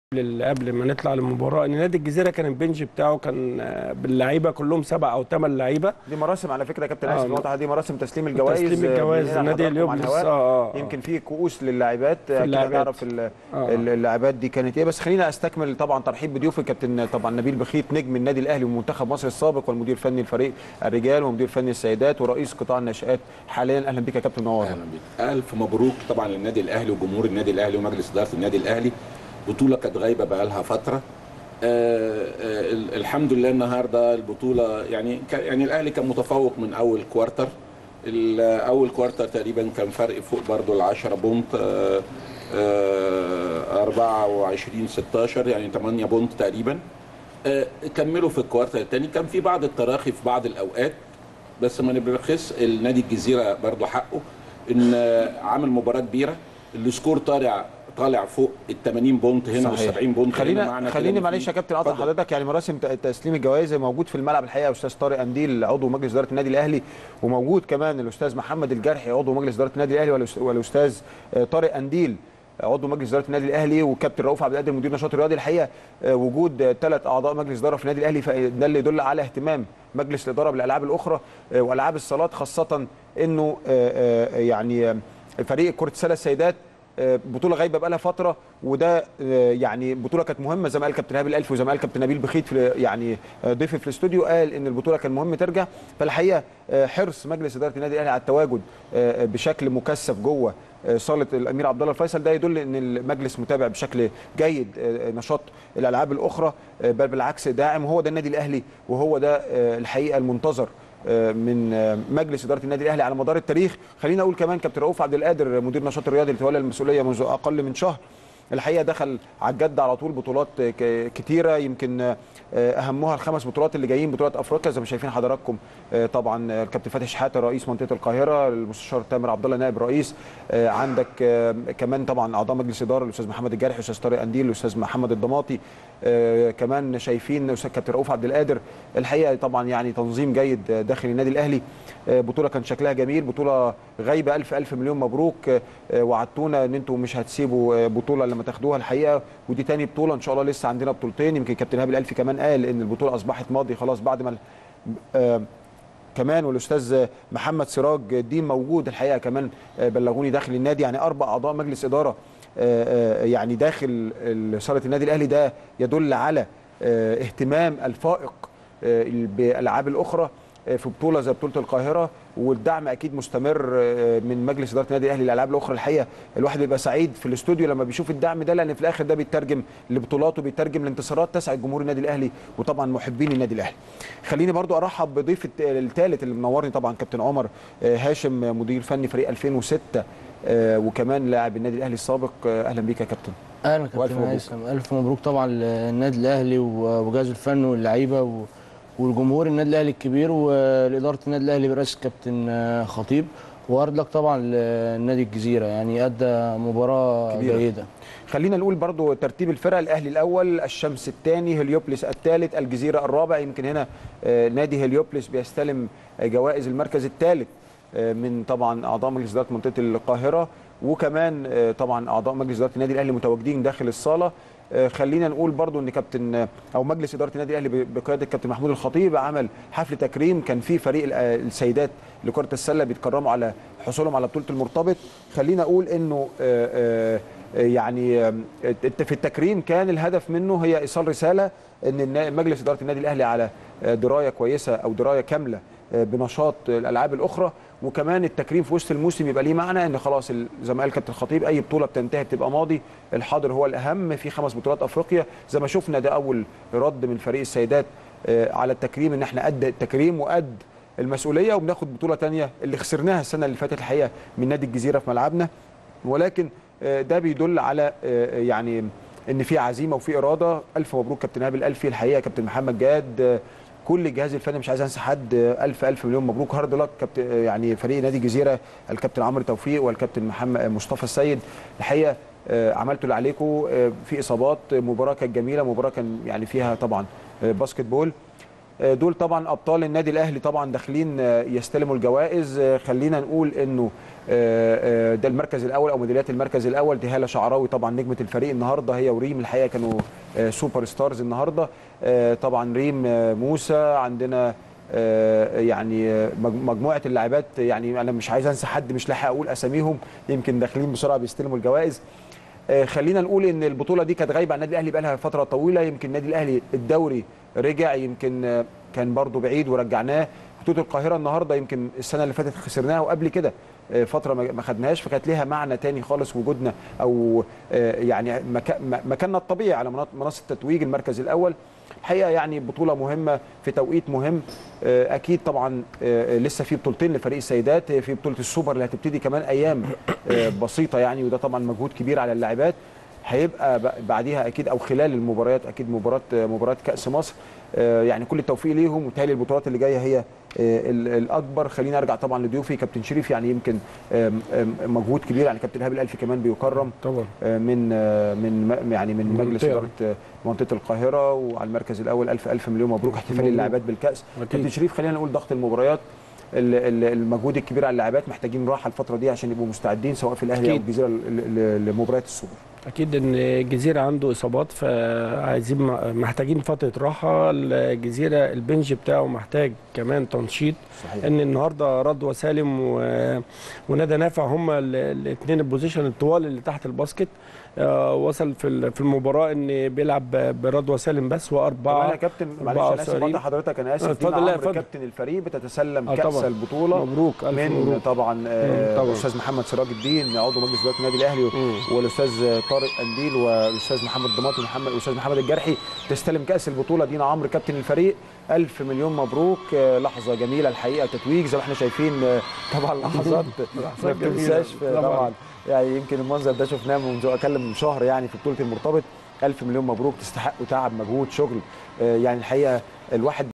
قبل قبل ما نطلع للمباراه ان نادي الجزيره كان البنج بتاعه كان آه، باللعيبه كلهم سبع او ثمان لعيبه دي مراسم على فكره يا كابتن آه، اسف الواضحه دي مراسم تسليم الجوائز تسليم الجوائز بننقل نادي حضراتكم على اليوبلس الهواء. اه اه يمكن في كؤوس للاعبات اكيد اللاعبات. هنعرف ال- آه. ال- اللاعبات دي كانت ايه بس خلينا استكمل طبعا ترحيب بضيوف الكابتن طبعا نبيل بخيت نجم النادي الاهلي ومنتخب مصر السابق والمدير الفني لفريق الرجال ومدير فني السيدات ورئيس قطاع الناشئات حاليا اهلا بك يا كابتن نور اهلا بيك الف مبروك طبعا للنادي الاهلي وجمهور النادي الاهلي ومجلس اداره النادي الاهلي بطوله كانت غايبه بقى لها فتره آه آه ال- الحمد لله النهارده البطوله يعني كان- يعني الاهلي كان متفوق من اول كوارتر ال- اول كوارتر تقريبا كان فرق فوق برضو ال 10 بونت آه آه 24 16 يعني 8 بونت تقريبا آه كملوا في الكوارتر الثاني كان في بعض التراخي في بعض الاوقات بس ما نبرخص النادي الجزيره برضو حقه ان آه، عامل مباراه كبيره السكور طالع طالع فوق ال 80 بونت هنا وال 70 بونت هنا خلينا معنى كده خليني إن معلش في- يا كابتن اقطع اتفضل. حضرتك يعني مراسم ت- تسليم الجوائز موجود في الملعب الحقيقه يا استاذ طارق انديل عضو مجلس اداره النادي الاهلي وموجود كمان الاستاذ محمد الجرحي عضو مجلس اداره النادي الاهلي والأس- والاستاذ آه، طارق انديل عضو مجلس اداره النادي الاهلي والكابتن رؤوف عبد القادر مدير نشاط الرياضي الحقيقه آه، وجود ثلاث اعضاء مجلس اداره في النادي الاهلي فده اللي يدل على اهتمام مجلس الاداره بالالعاب الاخرى آه، والعاب الصالات خاصه انه آه، آه، يعني آه، فريق كره السله السيدات آه، بطوله غايبه بقى لها فتره وده آه، يعني بطوله كانت مهمه زي ما قال كابتن هابي الالفي وزي ما قال كابتن نبيل بخيت في يعني آه، ضيفي في الاستوديو قال ان البطوله كان مهم ترجع فالحقيقه آه، حرص مجلس اداره النادي الاهلي على التواجد آه، بشكل مكثف جوه آه، صاله الامير عبد الله الفيصل ده يدل ان المجلس متابع بشكل جيد آه، نشاط الالعاب الاخرى آه، بل بالعكس داعم وهو ده النادي الاهلي وهو ده آه، الحقيقه المنتظر آه، من آه، مجلس اداره النادي الاهلي على مدار التاريخ خلينا اقول كمان كابتن رؤوف عبد القادر مدير نشاط الرياضي اللي تولى المسؤوليه منذ اقل من شهر الحقيقه دخل على الجد على طول بطولات ك- كتيره يمكن آه، اهمها الخمس بطولات اللي جايين بطولات افريقيا زي ما شايفين حضراتكم آه، طبعا آه، الكابتن فتحي شحاته رئيس منطقه القاهره المستشار تامر عبد الله نائب رئيس آه، عندك آه، كمان طبعا اعضاء مجلس اداره الاستاذ محمد الجارحي الاستاذ طارق انديل الاستاذ محمد الضماطي آه، كمان شايفين استاذ كابتن رؤوف عبد القادر الحقيقه طبعا يعني تنظيم جيد آه، داخل النادي الاهلي آه، بطوله كان شكلها جميل بطوله غايبه الف الف مليون مبروك آه، آه، وعدتونا ان انتم مش هتسيبوا آه، بطوله لما تاخدوها الحقيقه ودي تاني بطوله ان شاء الله لسه عندنا بطولتين يمكن كابتن هابي الالفي كمان قال ان البطوله اصبحت ماضي خلاص بعد ما ال- آه، كمان والاستاذ محمد سراج الدين موجود الحقيقه كمان آه، بلغوني داخل النادي يعني اربع اعضاء مجلس اداره آه، آه، يعني داخل ال- صاله النادي الاهلي ده يدل على آه، اهتمام الفائق آه، بالالعاب الاخرى آه، في بطوله زي بطوله القاهره والدعم اكيد مستمر آه، من مجلس اداره النادي الاهلي للالعاب الاخرى الحقيقه الواحد بيبقى سعيد في الاستوديو لما بيشوف الدعم ده لان في الاخر ده بيترجم لبطولات وبيترجم لانتصارات تسعد جمهور النادي الاهلي وطبعا محبين النادي الاهلي. خليني برضو ارحب بضيف الت- الثالث اللي منورني طبعا كابتن عمر آه، هاشم مدير فني فريق 2006 آه، وكمان لاعب النادي الاهلي السابق آه، اهلا بيك يا كابتن. اهلا وألف كابتن مبروك. هيثم الف مبروك طبعا للنادي الاهلي و- وجهاز الفن واللعيبه و- والجمهور النادي الاهلي الكبير ولاداره النادي الاهلي برئاسه كابتن آه، خطيب وارد لك طبعا لنادي الجزيره يعني ادى مباراه كبيرة. جيده خلينا نقول برضو ترتيب الفرق الاهلي الاول الشمس الثاني هليوبلس الثالث الجزيره الرابع يمكن هنا آه، نادي هليوبلس بيستلم آه، جوائز المركز الثالث آه، من طبعا اعضاء مجلس اداره منطقه القاهره وكمان آه، طبعا اعضاء مجلس اداره النادي الاهلي متواجدين داخل الصاله آه، خلينا نقول برضو ان كابتن آه، او مجلس اداره النادي الاهلي ب- بقياده كابتن محمود الخطيب عمل حفل تكريم كان في فريق ال- آه، السيدات لكره السله بيتكرموا على حصولهم على بطوله المرتبط خلينا اقول انه آه، آه، يعني آم، الت- في التكريم كان الهدف منه هي ايصال رساله ان النا- مجلس اداره النادي الاهلي على آه، درايه كويسه او درايه كامله آه، بنشاط الالعاب الاخرى وكمان التكريم في وسط الموسم يبقى ليه معنى ان خلاص ال- زي ما قال كابتن الخطيب اي بطوله بتنتهي بتبقى ماضي الحاضر هو الاهم في خمس بطولات افريقيا زي ما شفنا ده اول رد من فريق السيدات آه، على التكريم ان احنا قد التكريم وقد المسؤوليه وبناخد بطوله تانية اللي خسرناها السنه اللي فاتت الحقيقه من نادي الجزيره في ملعبنا ولكن آه، ده بيدل على آه، يعني ان في عزيمه وفي اراده الف مبروك كابتن هابل الفي الحقيقه كابتن محمد جاد آه، كل الجهاز الفني مش عايز انسى حد آه، الف الف مليون مبروك هارد لك كابتن آه، يعني فريق نادي الجزيره الكابتن عمرو توفيق والكابتن محمد مصطفى السيد الحقيقه آه، عملتوا اللي عليكم آه، في اصابات آه، مباراه كانت جميله مباراه كان يعني فيها طبعا آه، باسكت بول آه، دول طبعا ابطال النادي الاهلي طبعا داخلين آه، يستلموا الجوائز آه، خلينا نقول انه آه، آه، ده المركز الاول او ميداليات المركز الاول دي هاله شعراوي طبعا نجمه الفريق النهارده هي وريم الحقيقه كانوا آه، سوبر ستارز النهارده آه، طبعا ريم آه، موسى عندنا آه، يعني آه، مج- مجموعه اللاعبات يعني انا مش عايز انسى حد مش لاحق اقول اساميهم يمكن داخلين بسرعه بيستلموا الجوائز آه، خلينا نقول ان البطوله دي كانت غايبه عن النادي الاهلي بقى لها فتره طويله يمكن النادي الاهلي الدوري رجع يمكن آه، كان برضو بعيد ورجعناه بطوله القاهره النهارده يمكن السنه اللي فاتت خسرناها وقبل كده آه، فتره ما ما خدناهاش فكانت ليها معنى تاني خالص وجودنا او آه، يعني مكا- م- مكاننا الطبيعي على مناط- منصه تتويج المركز الاول الحقيقه يعني بطوله مهمه في توقيت مهم آه، اكيد طبعا آه، لسه في بطولتين لفريق السيدات آه، في بطوله السوبر اللي هتبتدي كمان ايام آه، بسيطه يعني وده طبعا مجهود كبير على اللاعبات هيبقى ب- بعديها اكيد او خلال المباريات اكيد مباراه مباراه كاس مصر آه، يعني كل التوفيق ليهم وبالتالي البطولات اللي جايه هي آه، ال- الاكبر خليني ارجع طبعا لضيوفي كابتن شريف يعني يمكن آم، آم، مجهود كبير يعني كابتن ايهاب الالفي كمان بيكرم طبعا آه، من آه، من م- يعني من مجلس منطقة. اداره آه، منطقه القاهره وعلى المركز الاول الف الف مليون مبروك احتفال مبروك. اللاعبات بالكاس أكيد. كابتن شريف خلينا نقول ضغط المباريات ال- ال- المجهود الكبير على اللاعبات محتاجين راحه الفتره دي عشان يبقوا مستعدين سواء في الاهلي او أكيد. الجزيره ل- ل- لمباريات السوبر اكيد ان الجزيره عنده اصابات فعايزين محتاجين فتره راحه الجزيره البنج بتاعه محتاج كمان تنشيط صحيح ان النهارده رضوى سالم و... وندى نافع هم الاثنين البوزيشن الطوال اللي تحت الباسكت آه، وصل في ال- في المباراه ان بيلعب ب- برضوى سالم بس طبعا واربعه يا كابتن معلش أربعة انا اسف صغيرين. بقطع حضرتك انا اسف آه، اتفضل، دينا لا، عمرو اتفضل. كابتن الفريق بتتسلم آه، كاس طبعا. البطوله مبروك الف من مبروك طبعا آه، طبعا. الاستاذ محمد سراج الدين عضو مجلس اداره النادي الاهلي مم. والاستاذ طارق قنديل والاستاذ محمد ضماطي ومحمد والاستاذ محمد الجرحي تستلم كاس البطوله دينا عمرو كابتن الفريق الف مليون مبروك آه، لحظه جميله الحقيقه تتويج زي ما احنا شايفين آه، طبعا لحظات ما لحظات جميلة. بتنساش في- طبعاً. طبعا يعني يمكن المنظر ده شفناه منذ اكلم شهر يعني في بطوله المرتبط الف مليون مبروك تستحقوا تعب مجهود شغل آه، يعني الحقيقه الواحد